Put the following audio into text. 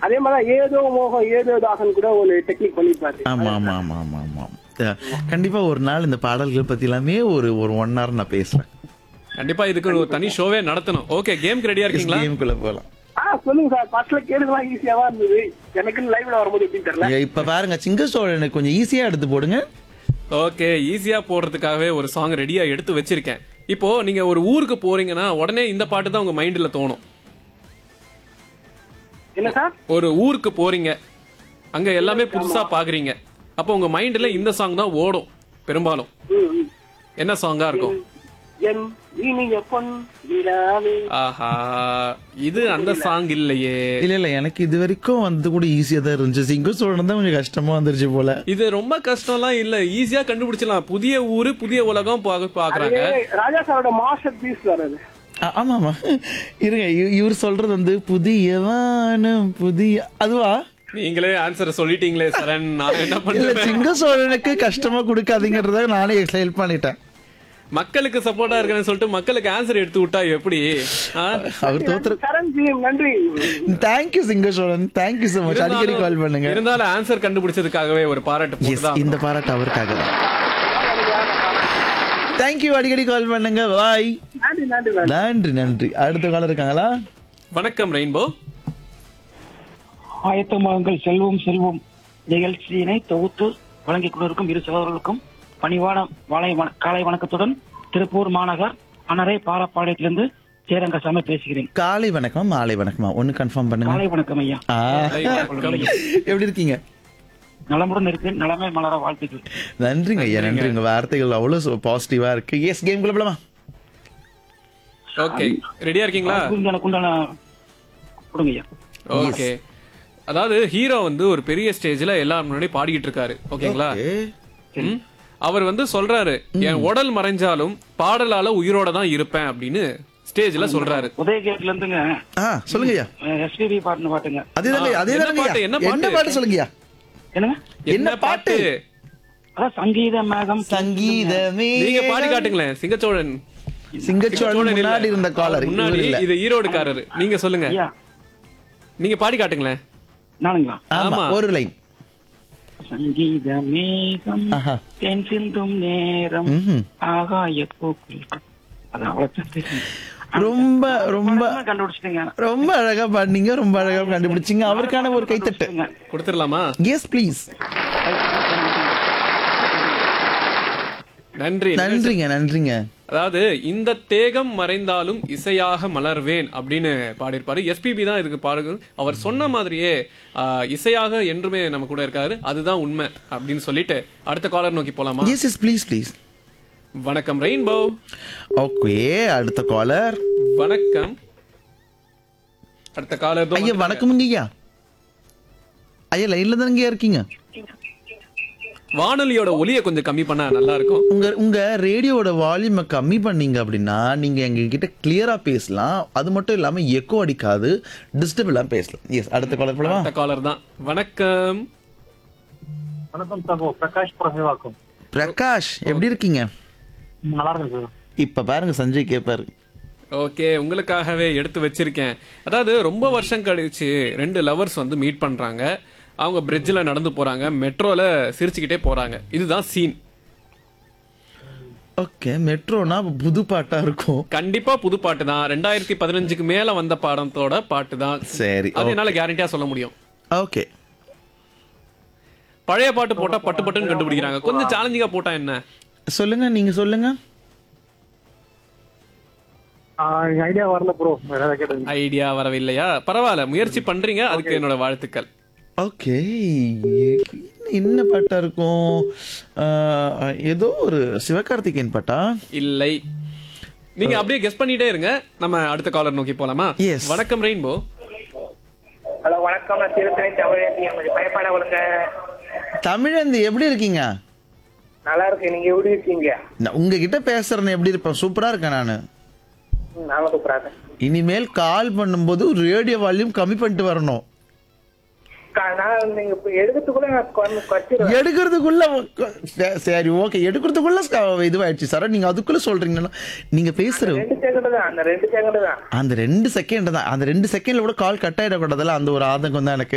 அதே மாதிரி ஏதோ மோகம் ஏதோ தாகன் கூட ஒரு டெக்னிக் பண்ணிருப்பாரு ஆமா ஆமா ஆமா ஆமா ஆமா அஹ், கண்டிப்பா ஒரு நாள் இந்த பாடல்கள் பத்தி எல்லாமே ஒரு ஒரு ஒன் ஹவர் நான் பேசுறேன் கண்டிப்பா இதுக்கு ஒரு தனி ஷோவே நடத்தணும் ஓகே கேம்க்கு ரெடியா இருக்கீங்களா கேமுக்குள்ள போலாம் ஆ சொல்லுங்க சார் ஃபர்ஸ்ட்ல கேடுலாம் ஈஸியாவா இருந்தது எனக்குன்னு லைவ்ல வரும்போது எப்படின்னு தெரியல ஐயா, இப்ப பாருங்க சிங்க சோழனை கொஞ்சம் ஈஸியா எடுத்து போடுங்க ஓகே ஈஸியா போடுறதுக்காகவே ஒரு சாங் ரெடியா எடுத்து வச்சிருக்கேன் இப்போ நீங்க ஒரு ஊருக்கு போறீங்கன்னா உடனே இந்த பாட்டு தான் உங்க மைண்ட்ல தோணும் என்ன சார் ஒரு ஊருக்கு போறீங்க அங்க எல்லாமே புதுசா பாக்குறீங்க அப்போ உங்க மைண்ட்ல இந்த சாங் தான் ஓடும் பெரும்பாலும் ம், ம். என்ன சாங்கா இருக்கும் என் இனிய பொன் நிலாவே ஆஹா இது அந்த சாங் இல்லையே இல்ல இல்ல எனக்கு இது வரைக்கும் வந்து கூட ஈஸியா தான் இருந்துச்சு சிங்க சோழன் தான் கொஞ்சம் கஷ்டமா வந்துருச்சு போல இது ரொம்ப கஷ்டம்லாம் இல்ல ஈஸியா கண்டுபிடிச்சிடலாம் புதிய ஊரு புதிய உலகம் பா- பாக்குறாங்க ஏய், ராஜா சாரோட மாஸ்டர் பீஸ் சார் அது ஆ- ஆமா ஆமா இருங்க இவ- இவர் சொல்றது வந்து புதிய வானம் புதிய அதுவா நீங்களே ஆன்சர் சொல்லிட்டீங்களே சரண் நான் என்ன இல்ல பண்ணுவேன் சிங்க சோழனுக்கு கஷ்டமா கொடுக்காதீங்கறத நானே ஹெல்ப் பண்ணிட்டேன் மக்களுக்கு சப்போர்ட்டா இருக்கேன்னு சொல்லிட்டு மக்களுக்கு ஆன்சர் எடுத்து விட்டா எப்படி ஆ? அவர் தோத்துரு சரண்ஜி நன்றி தேங்க்யூ சிங்க சோழன் தேங்க்யூ so மச் அடிக்கடி கால் பண்ணுங்க இருந்தாலும் ஆன்சர் கண்டுபிடிச்சதுக்காகவே ஒரு பாராட்டு எஸ் போட்டுதான் இந்த பாராட்டு அவருக்காக தான் தேங்க்யூ அடிக்கடி கால் பண்ணுங்க பாய் நன்றி நன்றி நன்றி நன்றி நன்றி அடுத்த காலம் இருக்காங்களா வணக்கம் ரெயின்போ ஆயத்தமாகுங்கள் செல்வம் செல்வம் நிகழ்ச்சியினை தொகுத்து வழங்கிக் கொண்டிருக்கும் இரு சகோதரர்களுக்கும் பணிவான வாழை வண- காலை வணக்கத்துடன் திருப்பூர் மாநகர் அனரை பாலப்பாளையத்திலிருந்து சேரங்கசாமி பேசுகிறேன் காலை வணக்கம் மாலை வணக்கமா ஒன்னு கன்ஃபார்ம் பண்ணுங்க காலை வணக்கம் ஐயா ஆ, வணக்கம். எப்படி இருக்கீங்க நலமுடன் இருக்கிறேன் நலமே மலர வாழ்த்துக்கள் நன்றிங்க ஐயா நன்றி உங்க வார்த்தைகள் அவ்வளவு பாசிட்டிவா இருக்கு எஸ் கேம் குள்ள போலாமா ஓகே ரெடியா இருக்கீங்களா குண்டான குண்டான கொடுங்க ஐயா ஓகே அதாவது ஹீரோ வந்து ஒரு பெரிய ஸ்டேஜ்ல எல்லாரும் முன்னாடி பாடிக்கிட்டு இருக்காரு ஓகேங்களா ம்? அவர் வந்து சொல்றாரு என் உடல் மறைஞ்சாலும் பாடலால உயிரோட தான் இருப்பேன் அப்படின்னு ஸ்டேஜ்ல சொல்றாரு உதயகேட்ல இருந்துங்க ஆ சொல்லுங்க ஐயா எஸ்பிபி பாட்டுன்னு பாட்டுங்க அதேதாங்க ஆ, அதேதாங்க என்ன பாட்டு, ஐயா. என்ன என்ன பாட்டு? பாட்டு சொல்லுங்கய்யா என்னங்க என்ன பாட்டு அதான் சங்கீத மேகம் சங்கீதமே நீங்க பாடி காட்டுங்களேன் சிங்கச்சோழன் சிங்கச்சோழன் இல்ல. முன்னாடி இருந்த காலர் முன்னாடி இல்ல இது ஈரோடுக்காரரு நீங்க சொல்லுங்க ஐயா நீங்க பாடி காட்டுங்களேன் நானுங்களா ஆமா ஆமா. ஒரு லைன் சங்கீத மேகம் ஆஹா. தென் சிந்தும் நேரம் ம்ஹும். ஆகாய பூக்கள் அது அவ்வளவு தெரியும். ரொம்ப ரொம்ப படமா கண்டுபிடிச்சிட்டீங்க ரொம்ப அழகா பாடினீங்க ரொம்ப அழகா கண்டுபிடிச்சீங்க அவருக்கான ஒரு கைத்தட்டு கொடுத்துடலாமா எஸ் ப்ளீஸ் நன்றி நன்றிங்க நன்றிங்க அதாவது இந்த தேகம் மறைந்தாலும் இசையாக மலர்வேன் அப்படின்னு பாடியிருப்பாரு எஸ்பிபி தான் இதுக்கு பாடுங்க அவர் சொன்ன மாதிரியே ஆ, இசையாக என்றுமே நம்ம கூட இருக்காரு அதுதான் உண்மை அப்படின்னு சொல்லிட்டு அடுத்த காலர் நோக்கி போலாமா எஸ் எஸ் ப்ளீஸ் ப்ளீஸ் வணக்கம் ரெயின்போ ஓகே அடுத்த காலர் வணக்கம் அடுத்த காலர் ஐயா வணக்கமுங்க ஐயா ஐயா லைன்ல தானங்க இருக்கீங்க வானொலியோட ஒலியை கொஞ்சம் கம்மி பண்ணா நல்லா இருக்கும் உங்க உங்க ரேடியோவோட வால்யூமை கம்மி பண்ணீங்க அப்படின்னா நீங்க எங்க கிட்ட கிளியரா பேசலாம் அது மட்டும் இல்லாம எக்கோ அடிக்காது டிஸ்டர்ப் இல்லாம பேசலாம் எஸ் அடுத்த காலர் போலவா அடுத்த காலர் தான் வணக்கம் வணக்கம் சகோ பிரகாஷ் பிரசேவாக்கம் பிரகாஷ் எப்படி இருக்கீங்க நல்லா இருக்கேன் சார் இப்ப பாருங்க சஞ்சய் கேப்பாரு ஓகே உங்களுக்காகவே எடுத்து வச்சிருக்கேன் அதாவது ரொம்ப வருஷம் கழிச்சு ரெண்டு லவர்ஸ் வந்து மீட் பண்றாங்க அவங்க பிரிட்ஜில் நடந்து போறாங்க மெட்ரோல சிரிச்சுக்கிட்டே போறாங்க இதுதான் சீன் ஓகே மெட்ரோனா புது பாட்டா இருக்கும் கண்டிப்பா புது பாட்டு தான் ரெண்டாயிரத்தி பதினஞ்சுக்கு மேல வந்த பாடத்தோட பாட்டு தான் சரி அது என்னால கேரண்டியா சொல்ல முடியும் ஓகே பழைய பாட்டு போட்டா பட்டு பட்டுன்னு கண்டுபிடிக்கிறாங்க கொஞ்சம் சேலஞ்சிங்கா போட்டா என்ன சொல்லுங்க நீங்க சொல்லுங்க ஐடியா வரல ப்ரோ ஏதாவது கேட்டது ஐடியா வரவில்லையா பரவாயில்ல முயற்சி பண்றீங்க அதுக்கு என்னோட வாழ்த்துக்கள் ஓகே என்ன பாட்டா இருக்கும் ஆஹ், ஏதோ ஒரு சிவகார்த்திகேயன் பாட்டா இல்லை நீங்க அப்படியே கெஸ் பண்ணிட்டே இருங்க நம்ம அடுத்த காலர் நோக்கி போலாமா Yes. வணக்கம் ரெயின்போ ஹலோ வணக்கம் நான் திருத்தணி தமிழ் கொஞ்சம் பயப்பட விடுங்க தமிழந்தி எப்படி இருக்கீங்க நல்லா இருக்கு நீங்க எப்படி இருக்கீங்க நான் உங்ககிட்ட பேசுறேன் எப்படி இருப்பேன் சூப்பரா இருக்கேன் நான் ம், நானும் சூப்பராக இனிமேல் கால் பண்ணும்போது ரேடியோ வால்யூம் கம்மி பண்ணிட்டு வரணும் நான் நீங்க இப்ப எடுக்கிறதுக்குள்ள நான் கொ- கொச்சிருவேன் எடுக்கிறதுக்குள்ள சே- சரி ஓகே எடுக்கிறதுக்குள்ள ஸ்க- இதுவாயிடுச்சு சார் நீங்க அதுக்குள்ள சொல்றீங்கன்னா நீங்க பேசுற ரெண்டு செகண்ட் தான் அந்த ரெண்டு செகண்ட் தான் அந்த ரெண்டு செகண்ட் தான் அந்த ரெண்டு செகண்ட்ல கூட கால் கட் ஆயிடக்கூடாதுல்ல அந்த ஒரு ஆதங்கம் தான் எனக்கு